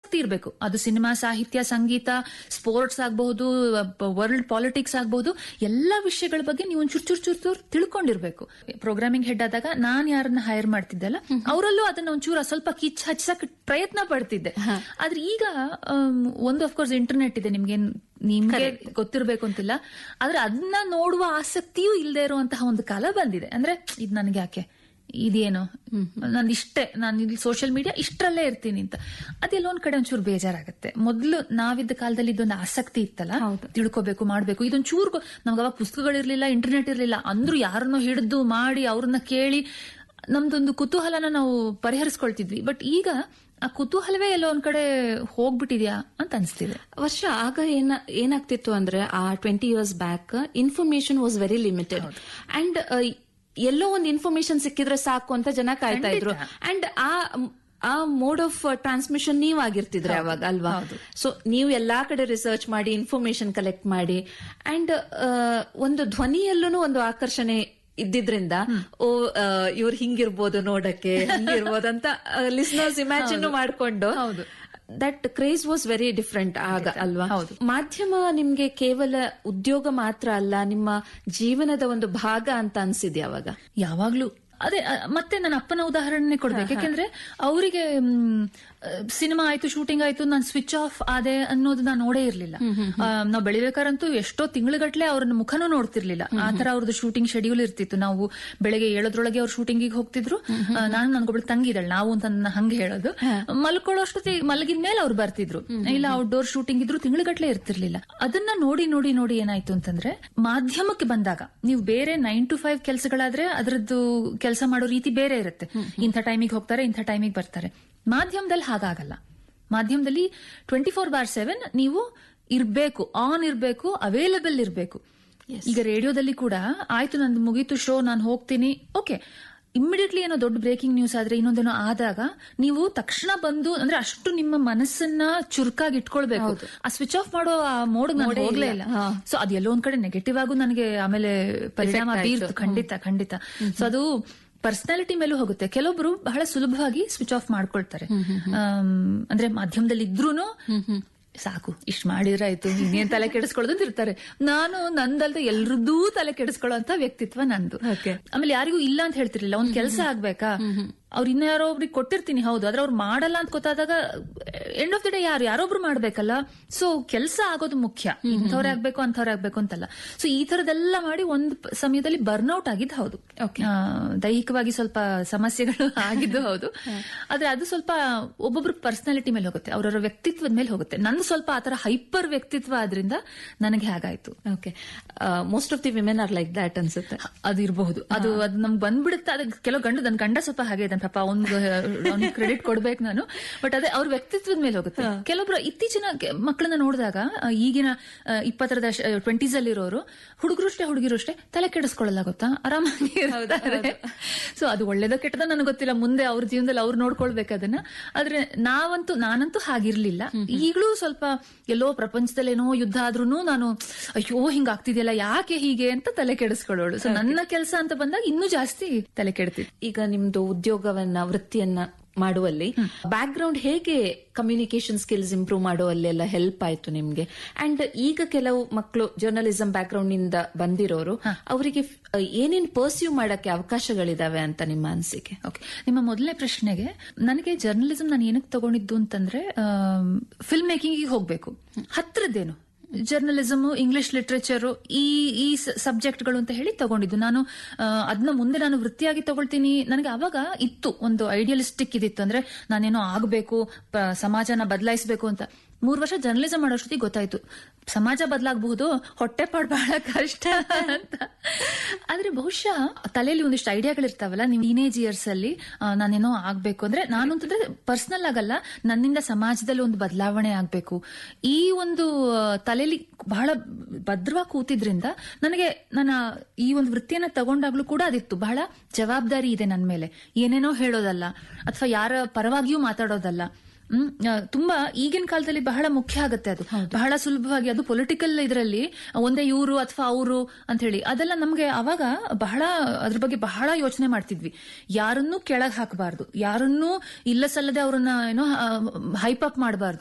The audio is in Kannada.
ಆಸಕ್ತಿ ಇರಬೇಕು ಅದು ಸಿನಿಮಾ ಸಾಹಿತ್ಯ ಸಂಗೀತ ಸ್ಪೋರ್ಟ್ಸ್ ಆಗಬಹುದು ವರ್ಲ್ಡ್ ಪಾಲಿಟಿಕ್ಸ್ ಆಗಬಹುದು ಎಲ್ಲಾ ವಿಷಯಗಳ ಬಗ್ಗೆ ನೀವು ಒಂಚೂರು ಚೂರು ಚೂರು ಚೂರು ತಿಳ್ಕೊಂಡಿರ್ಬೇಕು ಪ್ರೋಗ್ರಾಮಿಂಗ್ ಹೆಡ್ ಆದಾಗ ನಾನ್ ಯಾರನ್ನ ಹೈರ್ ಮಾಡ್ತಿದ್ದಲ್ಲ ಅವರಲ್ಲೂ ಅದನ್ನ ಒಂಚೂರು ಸ್ವಲ್ಪ ಕಿಚ್ ಹಚ್ಚಕ್ ಪ್ರಯತ್ನ ಪಡ್ತಿದ್ದೆ ಆದ್ರೆ ಈಗ ಆಮ್, ಒಂದು ಅಫ್ಕೋರ್ಸ್ ಇಂಟರ್ನೆಟ್ ಇದೆ ನಿಮ್ಗೆ ನಿಮ್ಗೆ ಗೊತ್ತಿರ್ಬೇಕು ಅಂತಿಲ್ಲ ಆದ್ರೆ ಅದನ್ನ ನೋಡುವ ಆಸಕ್ತಿಯೂ ಇಲ್ಲದೆ ಇರುವಂತಹ ಒಂದು ಕಾಲ ಬಂದಿದೆ ಅಂದ್ರೆ ಇದು ನನಗೆ ಯಾಕೆ ಇದೇನು ನಾನು ಇಷ್ಟೇ ನಾನು ಇಲ್ಲಿ ಸೋಷಿಯಲ್ ಮೀಡಿಯಾ ಇಷ್ಟರಲ್ಲೇ ಇರ್ತೀನಿ ಅಂತ ಅದೆಲ್ಲ ಒಂದ್ ಕಡೆ ಒಂಚೂರು ಬೇಜಾರಾಗುತ್ತೆ ಮೊದ್ಲು ನಾವಿದ್ದ ಕಾಲದಲ್ಲಿ ಇದೊಂದು ಆಸಕ್ತಿ ಇತ್ತಲ್ಲ ತಿಳ್ಕೊಬೇಕು ಮಾಡ್ಬೇಕು ಇದೊಂದ್ ಚೂರು ನಮ್ಗೆ ಅವಾಗ ಪುಸ್ತಕಗಳಿರ್ಲಿಲ್ಲ ಇಂಟರ್ನೆಟ್ ಇರ್ಲಿಲ್ಲ ಅಂದ್ರೂ ಯಾರನ್ನೋ ಹಿಡಿದು ಮಾಡಿ ಅವ್ರನ್ನ ಕೇಳಿ ನಮ್ದೊಂದು ಕುತೂಹಲನ ನಾವು ಪರಿಹರಿಸ್ಕೊಳ್ತಿದ್ವಿ ಬಟ್ ಈಗ ಆ ಕುತೂಹಲವೇ ಎಲ್ಲೋ ಒಂದ್ ಕಡೆ ಹೋಗ್ಬಿಟ್ಟಿದ್ಯಾ ಅಂತ ಅನ್ಸ್ತಿದೆ ವರ್ಷ ಆಗ ಏನ ಏನಾಗ್ತಿತ್ತು ಅಂದ್ರೆ ಆ twenty years back information was very limited and ಎಲ್ಲೋ ಒಂದು ಇನ್ಫಾರ್ಮೇಶನ್ ಸಿಕ್ಕಿದ್ರೆ ಸಾಕು ಅಂತ ಜನ ಕಾಯ್ತಾ ಇದ್ರು ಅಂಡ್ ಆ ಆ ಮೋಡ್ ಆಫ್ ಟ್ರಾನ್ಸ್ಮಿಷನ್ ನೀವ್ ಆಗಿರ್ತಿದ್ರೆ ಅವಾಗ ಅಲ್ವಾ ಸೊ ನೀವು ಎಲ್ಲಾ ಕಡೆ ರಿಸರ್ಚ್ ಮಾಡಿ ಇನ್ಫಾರ್ಮೇಶನ್ ಕಲೆಕ್ಟ್ ಮಾಡಿ ಅಂಡ್ ಒಂದು ಧ್ವನಿಯಲ್ಲೂ ಒಂದು ಆಕರ್ಷಣೆ ಇದ್ದಿದ್ರಿಂದ ಓ ಇವ್ರು ಹಿಂಗಿರ್ಬೋದು ನೋಡಕ್ಕೆ ಹಂಗಿರ್ಬೋದು ಅಂತ ಲಿಸ್ನರ್ಸ್ ಇಮ್ಯಾಜಿನ್ ಮಾಡ್ಕೊಂಡು ಹೌದು. That craze was very different ಆಗ ಅಲ್ವಾ ಹೌದು. ಮಾಧ್ಯಮ ನಿಮ್ಗೆ ಕೇವಲ ಉದ್ಯೋಗ ಮಾತ್ರ ಅಲ್ಲ ನಿಮ್ಮ ಜೀವನದ ಒಂದು ಭಾಗ ಅಂತ ಅನ್ಸಿದ್ಯಾ ಅವಾಗ ಯಾವಾಗ್ಲೂ ಅದೇ ಅ, ಮತ್ತೆ ನನ್ನ ಅಪ್ಪನ ಉದಾಹರಣೆ ಕೊಡ್ಬೇಕು ಯಾಕೆಂದ್ರೆ ಅವರಿಗೆ ಸಿನಿಮಾ ಆಯ್ತು ಶೂಟಿಂಗ್ ಆಯ್ತು ನಾನು ಸ್ವಿಚ್ ಆಫ್ ಆದೆ ಅನ್ನೋದು ನಾನು ನೋಡೇ ಇರ್ಲಿಲ್ಲ ಆ, ನಾವು ಬೆಳಿಬೇಕಾರಂತೂ ಎಷ್ಟೋ ತಿಂಗಳುಗಟ್ಲೆ ಅವ್ರನ್ನ ಮುಖನೂ ನೋಡ್ತಿರ್ಲಿಲ್ಲ ಆ ತರ ಅವ್ರದ್ದು ಶೂಟಿಂಗ್ ಶೆಡ್ಯೂಲ್ ಇರ್ತಿತ್ತು ನಾವು ಬೆಳಗ್ಗೆ ಏಳೋದ್ರೊಳಗೆ ಅವ್ರು ಶೂಟಿಂಗಿಗೆ ಹೋಗ್ತಿದ್ರು ಆ, ನಾನು ನನ್ಗೊಬ್ಳು ತಂಗಿದಳು ನಾವು ಅಂತ ನನ್ನ ಹಂಗೆ ಹೇಳೋದು ಮಲ್ಕೊಳ್ಳೋಷ್ಟೊತ್ತಿ ಮಲಗಿದ ಮೇಲೆ ಅವ್ರು ಬರ್ತಿದ್ರು ಇಲ್ಲ ಔಟ್ಡೋರ್ ಶೂಟಿಂಗ್ ಇದ್ರು ತಿಂಗಳುಗಟ್ಲೆ ಇರ್ತಿರ್ಲಿಲ್ಲ ಅದನ್ನ ನೋಡಿ ನೋಡಿ ನೋಡಿ ಏನಾಯ್ತು ಅಂತಂದ್ರೆ ಮಾಧ್ಯಮಕ್ಕೆ ಬಂದಾಗ ನೀವು ಬೇರೆ ನೈನ್ ಟು ಫೈವ್ ಕೆಲಸಗಳಾದ್ರೆ ಅದರದ್ದು ಕೆಲಸ ಮಾಡೋ ರೀತಿ ಬೇರೆ ಇರುತ್ತೆ ಇಂಥ ಟೈಮಿಗೆ ಹೋಗ್ತಾರೆ ಇಂಥ ಟೈಮಿಗೆ ಬರ್ತಾರೆ ಮಾಧ್ಯಮದಲ್ಲಿ ಹಾಗಾಗಲ್ಲ ಮಾಧ್ಯಮದಲ್ಲಿ ಟ್ವೆಂಟಿ ಫೋರ್ ಬಾರ್ ಸೆವೆನ್ ನೀವು ಇರ್ಬೇಕು ಆನ್ ಇರ್ಬೇಕು ಅವೈಲಬಲ್ ಇರ್ಬೇಕು ಈಗ ರೇಡಿಯೋದಲ್ಲಿ ಕೂಡ ಆಯ್ತು ನಂದು ಮುಗೀತು ಶೋ ನಾನು ಹೋಗ್ತೀನಿ ಓಕೆ ಇಮ್ಮಿಡಿಯೇಟ್ಲಿ ಏನೋ ದೊಡ್ಡ ಬ್ರೇಕಿಂಗ್ ನ್ಯೂಸ್ ಆದ್ರೆ ಇನ್ನೊಂದೇನೋ ಆದಾಗ ನೀವು ತಕ್ಷಣ ಬಂದು ಅಂದ್ರೆ ಅಷ್ಟು ನಿಮ್ಮ ಮನಸ್ಸನ್ನ ಚುರುಕಾಗಿ ಇಟ್ಕೊಳ್ಬೇಕು ಆ ಸ್ವಿಚ್ ಆಫ್ ಮಾಡೋ ಆ ಮೋಡ್ ನಾನು ಹೋಗ್ಲೇ ಇಲ್ಲ ಸೊ ಅದು ಎಲ್ಲೋ ಒಂದ್ ಕಡೆ ನೆಗೆಟಿವ್ ಆಗು ನನಗೆ ಆಮೇಲೆ ಪರಿಣಾಮ ಬೀರ್ತು ಖಂಡಿತ ಖಂಡಿತ ಸೊ ಅದು ಪರ್ಸನಾಲಿಟಿ ಮೇಲೂ ಹೋಗುತ್ತೆ ಕೆಲವೊಬ್ರು ಬಹಳ ಸುಲಭವಾಗಿ ಸ್ವಿಚ್ ಆಫ್ ಮಾಡ್ಕೊಳ್ತಾರೆ ಆಮ್, ಅಂದ್ರೆ ಮಾಧ್ಯಮದಲ್ಲಿ ಇದ್ರೂನು ಸಾಕು ಇಷ್ಟ ಮಾಡಿದ್ರಾಯ್ತು ಇನ್ನೇನ್ ತಲೆ ಕೆಡಿಸ್ಕೊಳ್ಳೋದು ಅಂತ ಇರ್ತಾರೆ ನಾನು ನಂದಲ್ದೆ ಎಲ್ರದ್ದೂ ತಲೆ ಕೆಡಿಸ್ಕೊಳ್ಳೋ ವ್ಯಕ್ತಿತ್ವ ನಂದು ಆಮೇಲೆ ಯಾರಿಗೂ ಇಲ್ಲ ಅಂತ ಹೇಳ್ತಿರ್ಲಿಲ್ಲ ಒಂದ್ ಕೆಲಸ ಆಗ್ಬೇಕಾ ಅವ್ರು ಇನ್ನ ಯಾರೋ ಒಬ್ರಿಗೆ ಕೊಟ್ಟಿರ್ತೀನಿ ಹೌದು ಆದ್ರೆ ಅವ್ರು ಮಾಡಲ್ಲ ಅಂತ ಗೊತ್ತಾದಾಗ ಎಂಡ್ ಆಫ್ ದ ಡೇ ಯಾರು ಯಾರೊಬ್ರು ಮಾಡ್ಬೇಕಲ್ಲ ಸೊ ಕೆಲಸ ಆಗೋದು ಮುಖ್ಯ ಇಂಥವ್ರೇ ಆಗ್ಬೇಕು ಅಂಥವ್ರೇ ಆಗ್ಬೇಕು ಅಂತಲ್ಲ ಸೊ ಈ ತರದೆಲ್ಲ ಮಾಡಿ ಒಂದ್ ಪ- ಸಮಯದಲ್ಲಿ ಬರ್ನ್ಔಟ್ ಆಗಿದ್ದು ಹೌದು ಆ, ದೈಹಿಕವಾಗಿ ಸ್ವಲ್ಪ ಸಮಸ್ಯೆಗಳು ಆಗಿದ್ದು ಹೌದು ಆದ್ರೆ ಅದು ಸ್ವಲ್ಪ ಒಬ್ಬೊಬ್ರ ಪರ್ಸನಾಲಿಟಿ ಮೇಲೆ ಹೋಗುತ್ತೆ ಅವರವರ ವ್ಯಕ್ತಿತ್ವದ ಮೇಲೆ ಹೋಗುತ್ತೆ ನಂದು ಸ್ವಲ್ಪ ಆತರ ಹೈಪರ್ ವ್ಯಕ್ತಿತ್ವ ಆದ್ರಿಂದ ನನಗೆ ಹಾಗಾಯ್ತು okay most of the women are like that ಅನ್ಸುತ್ತೆ ಅದು ಇರಬಹುದು ಅದು ಅದು ನಮ್ಗೆ ಬಂದ್ಬಿಡುತ್ತೆ ಅದ ಕೆಲವು ಗಂಡು ನನ್ ಗಂಡ ಸ್ವಲ್ಪ ಹಾಗೆ ಇದ್ದಾನೆ ಪಾಪ ಅವ್ನ್ಗೆ ಅವ್ನಿಗೆ ಕ್ರೆಡಿಟ್ ಕೊಡ್ಬೇಕು ನಾನು ಬಟ್ ಅದೇ ಅವ್ರ ವ್ಯಕ್ತಿತ್ವದ ಮೇಲೆ ಹೋಗುತ್ತೆ ಕೆಲವೊಬ್ರು ಇತ್ತೀಚಿನ ಕೆ- ಮಕ್ಕಳನ್ನ ನೋಡಿದಾಗ ಆ, ಈಗಿನ ಆ, ಇಪ್ಪತ್ತರ ದಶ ಟ್ವೆಂಟೀಸ್ ಅಲ್ಲಿರೋರು ಹುಡುಗರು ಅಷ್ಟೇ ಹುಡುಗಿರು ಅಷ್ಟೇ ತಲೆ ಕೆಡಿಸ್ಕೊಳ್ಳಲ್ಲ ಗೊತ್ತಾ ಆರಾಮಾಗಿ ಇರ್ತಾರೆ ಸೊ ಅದು ಒಳ್ಳೇದೋ ಕೆಟ್ಟದ ನನಗೆ ಗೊತ್ತಿಲ್ಲ ಮುಂದೆ ಅವ್ರ ಜೀವನದಲ್ಲಿ ಅವ್ರು ನೋಡ್ಕೊಳ್ಬೇಕು ಅದನ್ನ ಆದ್ರೆ ನಾವಂತೂ ನಾನಂತೂ ಹಾಗಿರ್ಲಿಲ್ಲ ಈಗಲೂ ಸ್ವಲ್ಪ ಎಲ್ಲೋ ಪ್ರಪಂಚದಲ್ಲಿ ಏನೋ ಯುದ್ಧ ಆದ್ರೂ ನಾನು ಅಯ್ಯೋ ಹಿಂಗ್ ಆಗ್ತಿದೆಯಲ್ಲ ಯಾಕೆ ಹೀಗೆ ಅಂತ ತಲೆ ಕೆಡಿಸ್ಕೊಳ್ಳೋಳು ಸೊ ನನ್ನ ಕೆಲಸ ಅಂತ ಬಂದಾಗ ಇನ್ನೂ ಜಾಸ್ತಿ ತಲೆ ಕೆಡ್ತಿತ್ತು ಈಗ ನಿಮ್ದು ಉದ್ಯೋಗವನ್ನ ವೃತ್ತಿಯನ್ನ ಮಾಡುವಲ್ಲಿ ಬ್ಯಾಕ್ ಗ್ರೌಂಡ್ ಹೇಗೆ ಕಮ್ಯುನಿಕೇಶನ್ ಸ್ಕಿಲ್ಸ್ ಇಂಪ್ರೂವ್ ಮಾಡುವಲ್ಲೆಲ್ಲ ಹೆಲ್ಪ್ ಆಯ್ತು ನಿಮ್ಗೆ ಅಂಡ್ ಈಗ ಕೆಲವು ಮಕ್ಕಳು ಜರ್ನಲಿಸಂ ಬ್ಯಾಕ್ ಗ್ರೌಂಡ್ ನಿಂದ ಬಂದಿರೋರು ಅವರಿಗೆ ಏನೇನ್ ಪರ್ಸ್ಯೂ ಮಾಡಕ್ಕೆ ಅವಕಾಶಗಳಿದಾವೆ ಅಂತ ನಿಮ್ಮ ಅನಿಸಿಕೆ ಓಕೆ ನಿಮ್ಮ ಮೊದಲನೇ ಪ್ರಶ್ನೆಗೆ ನನಗೆ ಜರ್ನಲಿಸಂ ನಾನು ಏನಕ್ಕೆ ತಗೊಂಡಿದ್ದು ಅಂತಂದ್ರೆ ಫಿಲ್ಮ್ ಮೇಕಿಂಗ್ ಹೋಗ್ಬೇಕು ಹತ್ರದ್ದೇನು ಜರ್ನಲಿಸಮ್ ಇಂಗ್ಲಿಷ್ ಲಿಟ್ರೇಚರ್ ಈ ಈ ಸಬ್ಜೆಕ್ಟ್ಗಳು ಅಂತ ಹೇಳಿ ತಗೊಂಡಿದ್ದು ನಾನು ಅದನ್ನ ಮುಂದೆ ನಾನು ವೃತ್ತಿಯಾಗಿ ತಗೊಳ್ತೀನಿ ನನಗೆ ಅವಾಗ ಇತ್ತು ಒಂದು ಐಡಿಯಲಿಸ್ಟಿಕ್ ಇದಿತ್ತು ಅಂದ್ರೆ ನಾನೇನೋ ಆಗ್ಬೇಕು ಪ- ಸಮಾಜನ ಬದಲಾಯಿಸಬೇಕು ಅಂತ ಮೂರ್ ವರ್ಷ ಜರ್ನಲಿಸಂ ಮಾಡೋಷ್ಟೊತ್ತಿಗೆ ಗೊತ್ತಾಯ್ತು ಸಮಾಜ ಬದಲಾಗಬಹುದು ಹೊಟ್ಟೆಪಾಡು ಬಹಳ ಕಷ್ಟ ಅಂತ ಆದ್ರೆ ಬಹುಶಃ ತಲೆಯಲ್ಲಿ ಒಂದಿಷ್ಟು ಐಡಿಯಾಗಳಿರ್ತಾವಲ್ಲ ನೀವು ಟೀನೇಜ್ ಇಯರ್ಸ್ ಅಲ್ಲಿ ಆ, ನಾನೇನೋ ಆಗ್ಬೇಕು ಅಂದ್ರೆ ನಾನು ಅಂತಂದ್ರೆ ಪರ್ಸನಲ್ ಆಗಲ್ಲ ನನ್ನಿಂದ ಸಮಾಜದಲ್ಲಿ ಒಂದು ಬದಲಾವಣೆ ಆಗ್ಬೇಕು ಈ ಒಂದು ಆ, ತಲೆಯಲ್ಲಿ ಬಹಳ ಭದ್ರವಾಗಿ ಕೂತಿದ್ರಿಂದ ನನಗೆ ನನ್ನ ಈ ಒಂದು ವೃತ್ತಿಯನ್ನ ತಗೊಂಡಾಗ್ಲೂ ಕೂಡ ಅದಿತ್ತು ಬಹಳ ಜವಾಬ್ದಾರಿ ಇದೆ ನನ್ನ ಮೇಲೆ ಏನೇನೋ ಹೇಳೋದಲ್ಲ ಅಥವಾ ಯಾರ ಪರವಾಗಿಯೂ ಮಾತಾಡೋದಲ್ಲ ಹ್ಮ್ ಆ, ತುಂಬಾ ಈಗಿನ ಕಾಲದಲ್ಲಿ ಬಹಳ ಮುಖ್ಯ ಆಗುತ್ತೆ ಅದು ಬಹಳ ಸುಲಭವಾಗಿ ಅದು ಪೊಲಿಟಿಕಲ್ ಇದರಲ್ಲಿ ಒಂದೇ ಇವರು ಅಥವಾ ಅವರು ಅಂತ ಹೇಳಿ ಅದೆಲ್ಲ ನಮ್ಗೆ ಅವಾಗ ಬಹಳ ಅದ್ರ ಬಗ್ಗೆ ಬಹಳ ಯೋಚನೆ ಮಾಡ್ತಿದ್ವಿ ಯಾರನ್ನೂ ಕೆಳಗ್ ಹಾಕಬಾರ್ದು ಯಾರನ್ನೂ ಇಲ್ಲ ಸಲ್ಲದೆ ಅವ್ರನ್ನ ಏನೋ ಹೈಪ್ ಅಪ್ ಮಾಡಬಾರ್ದು